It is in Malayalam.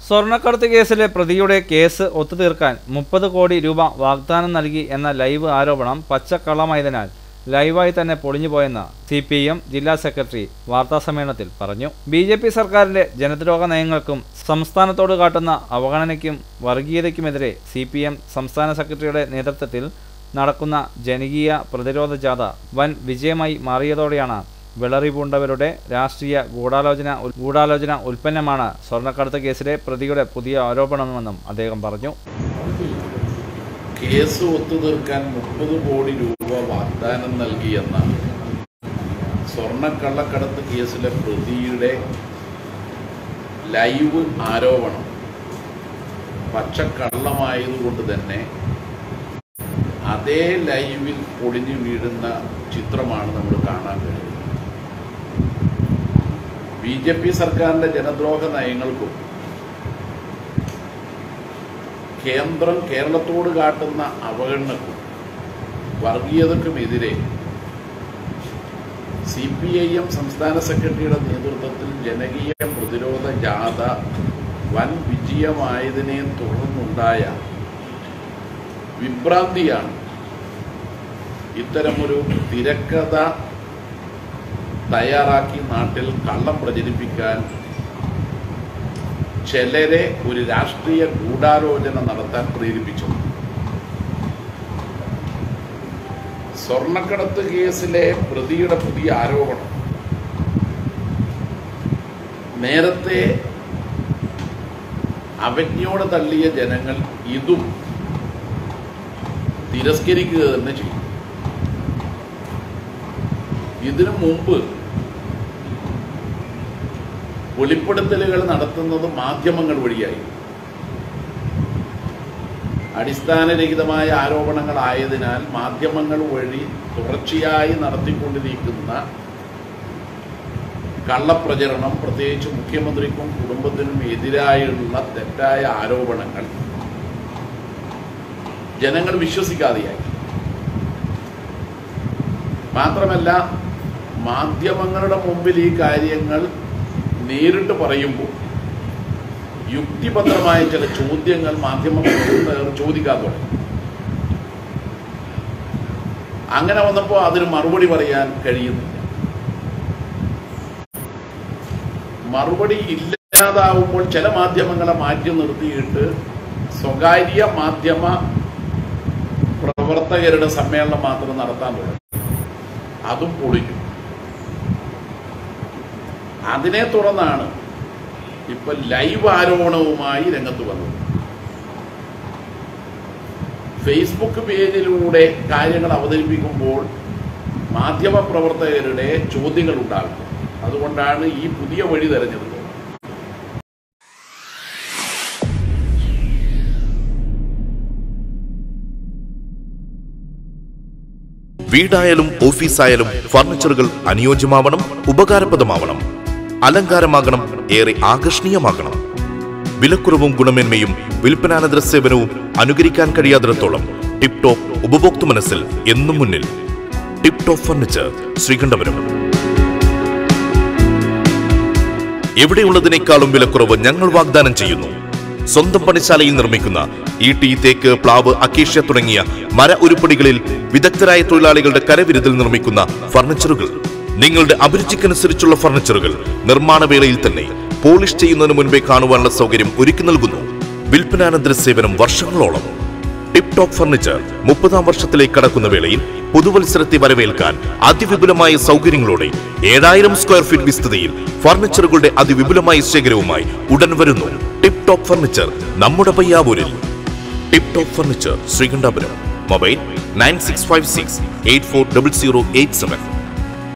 സ്വർണ്ണക്കടത്ത് കേസിലെ പ്രതിയുടെ കേസ് ഒത്തുതീർക്കാൻ മുപ്പത് കോടി രൂപ വാഗ്ദാനം നൽകി എന്ന ലൈവ് ആരോപണം പച്ചക്കള്ളമായതിനാൽ ലൈവായി തന്നെ പൊളിഞ്ഞുപോയെന്ന് സി പി എം ജില്ലാ സെക്രട്ടറി വാർത്താസമ്മേളനത്തിൽ പറഞ്ഞു ബി ജെ പി സർക്കാരിന്റെ ജനദ്രോഹ നയങ്ങൾക്കും സംസ്ഥാനത്തോട് കാട്ടുന്ന അവഗണനയ്ക്കും വർഗീയതയ്ക്കുമെതിരെ സി പി എം സംസ്ഥാന സെക്രട്ടറിയുടെ നേതൃത്വത്തിൽ നടക്കുന്ന ജനകീയ പ്രതിരോധ ജാഥ വൻ വിജയമായി മാറിയതോടെയാണ് വിളറി പൂണ്ടവരുടെ രാഷ്ട്രീയ ഗൂഢാലോചന ഗൂഢാലോചന ഉൽപ്പന്നമാണ് സ്വർണ്ണക്കടത്ത് കേസിലെ പ്രതിയുടെ പുതിയ ആരോപണമെന്നും അദ്ദേഹം പറഞ്ഞു കേസ് ഒത്തുതീർക്കാൻ മുപ്പത് കോടി രൂപ വാഗ്ദാനം നൽകിയെന്ന സ്വർണ്ണക്കള്ളക്കടത്ത് കേസിലെ പ്രതിയുടെ ലൈവ് ആരോപണം പച്ചക്കള്ളമായതുകൊണ്ട് തന്നെ അതേ ലൈവിൽ പൊളിഞ്ഞു വീഴുന്ന ചിത്രമാണ് നമ്മൾ കാണാൻ കഴിയുന്നത് ബി ജെ പി സർക്കാരിന്റെ ജനദ്രോഹ നയങ്ങൾക്കും കേന്ദ്രം കേരളത്തോട് കാട്ടുന്ന അവഗണനക്കും വർഗീയതക്കുമെതിരെ സി പി ഐ എം സംസ്ഥാന സെക്രട്ടറിയുടെ നേതൃത്വത്തിൽ ജനകീയ പ്രതിരോധ ജാഥ വൻ വിജയമായതിനെ തുടർന്നുണ്ടായ വിഭ്രാന്തിയാണ് ഇത്തരമൊരു തിരക്കഥ തയ്യാറാക്കി നാട്ടിൽ കള്ളം പ്രചരിപ്പിക്കാൻ ചിലരെ ഒരു രാഷ്ട്രീയ ഗൂഢാലോചന നടത്താൻ പ്രേരിപ്പിച്ചു സ്വർണ്ണക്കടത്ത് കേസിലെ പ്രതിയുടെ പുതിയ ആരോപണം നേരത്തെ അവജ്ഞയോടെ തള്ളിയ ജനങ്ങൾ ഇതും തിരസ്കരിക്കുക തന്നെ ചെയ്യും ഇതിനു മുമ്പ് വെളിപ്പെടുത്തലുകൾ നടത്തുന്നത് മാധ്യമങ്ങൾ വഴിയായി അടിസ്ഥാനരഹിതമായ ആരോപണങ്ങളായതിനാൽ മാധ്യമങ്ങൾ വഴി തുടർച്ചയായി നടത്തിക്കൊണ്ടിരിക്കുന്ന കള്ളപ്രചരണം പ്രത്യേകിച്ച് മുഖ്യമന്ത്രിക്കും കുടുംബത്തിനും എതിരായുള്ള തെറ്റായ ആരോപണങ്ങൾ ജനങ്ങൾ വിശ്വസിക്കാതെയായി മാത്രമല്ല മാധ്യമങ്ങളുടെ മുമ്പിൽ ഈ കാര്യങ്ങൾ നേരിട്ട് പറയുമ്പോൾ യുക്തിഭദ്രമായ ചില ചോദ്യങ്ങൾ മാധ്യമങ്ങൾ ചോദിക്കാൻ തുടങ്ങി അങ്ങനെ വന്നപ്പോൾ അതിന് മറുപടി പറയാൻ കഴിയുന്നില്ല മറുപടി ഇല്ലാതാവുമ്പോൾ ചില മാധ്യമങ്ങളെ മാറ്റി നിർത്തിയിട്ട് സ്വകാര്യ മാധ്യമ പ്രവർത്തകരുടെ സമ്മേളനം മാത്രം നടത്താൻ തുടങ്ങി അതും പൊളിഞ്ഞു അതിനെ തുടർന്നാണ് ഇപ്പൊ ലൈവ് ആരോപണവുമായി രംഗത്ത് വന്നത് ഫേസ്ബുക്ക് പേജിലൂടെ കാര്യങ്ങൾ അവതരിപ്പിക്കുമ്പോൾ മാധ്യമ പ്രവർത്തകരുടെ ചോദ്യങ്ങൾ ഉണ്ടാകും അതുകൊണ്ടാണ് ഈ പുതിയ വഴി തെരഞ്ഞെടുത്തത് വീടായാലും ഓഫീസായാലും ഫർണിച്ചറുകൾ അനുയോജ്യമാവണം ഉപകാരപ്രദമാവണം അലങ്കാരമാകണം ഏറെ ആകർഷണീയമാകണം വിലക്കുറവും ഗുണമേന്മയും വിൽപ്പനാനന്തര സേവനവും അനുകരിക്കാൻ കഴിയാത്തിടത്തോളം ടിപ് ടോപ്പ് ഉപഭോക്തൃ മനസ്സിൽ എന്നും മുന്നിൽ ടിപ് ടോപ്പ് ഫർണിച്ചർ ശ്രീകണ്ഠപുരം എവിടെയുള്ളതിനേക്കാളും വിലക്കുറവ് ഞങ്ങൾ വാഗ്ദാനം ചെയ്യുന്നു സ്വന്തം പണിശാലയിൽ നിർമ്മിക്കുന്ന ഈട്ടി തേക്ക് പ്ലാവ് അക്കേഷ്യ തുടങ്ങിയ മര ഉരുപ്പടികളിൽ വിദഗ്ധരായ തൊഴിലാളികളുടെ കരവിരുതിൽ നിർമ്മിക്കുന്ന ഫർണിച്ചറുകൾ നിങ്ങളുടെ അഭിരുചിക്കനുസരിച്ചുള്ള ഫർണിച്ചറുകൾ നിർമ്മാണ വേളയിൽ തന്നെ പോളിഷ് ചെയ്യുന്നതിന് മുൻപേ കാണുവാനുള്ള സൗകര്യം ഒരുക്കി നൽകുന്നു വിൽപ്പനാനന്തര സേവനം വർഷങ്ങളോളം ടിപ് ടോപ്പ് ഫർണിച്ചർ മുപ്പതാം വർഷത്തിലേക്ക് കടക്കുന്ന വേളയിൽ പുതുവത്സരത്തെ വരവേൽക്കാൻ അതിവിപുലമായ സൗകര്യങ്ങളോടെ ഏഴായിരം സ്ക്വയർ ഫീറ്റ് വിസ്തൃതിയിൽ ഫർണിച്ചറുകളുടെ അതിവിപുലമായ ശേഖരവുമായി ഉടൻ വരുന്നു ടിപ് ടോപ്പ് ഫർണിച്ചർ നമ്മുടെ പയ്യാവൂരിൽ tip top furniture Sreekandapuram mobile nine six five six eight four double zero eight seven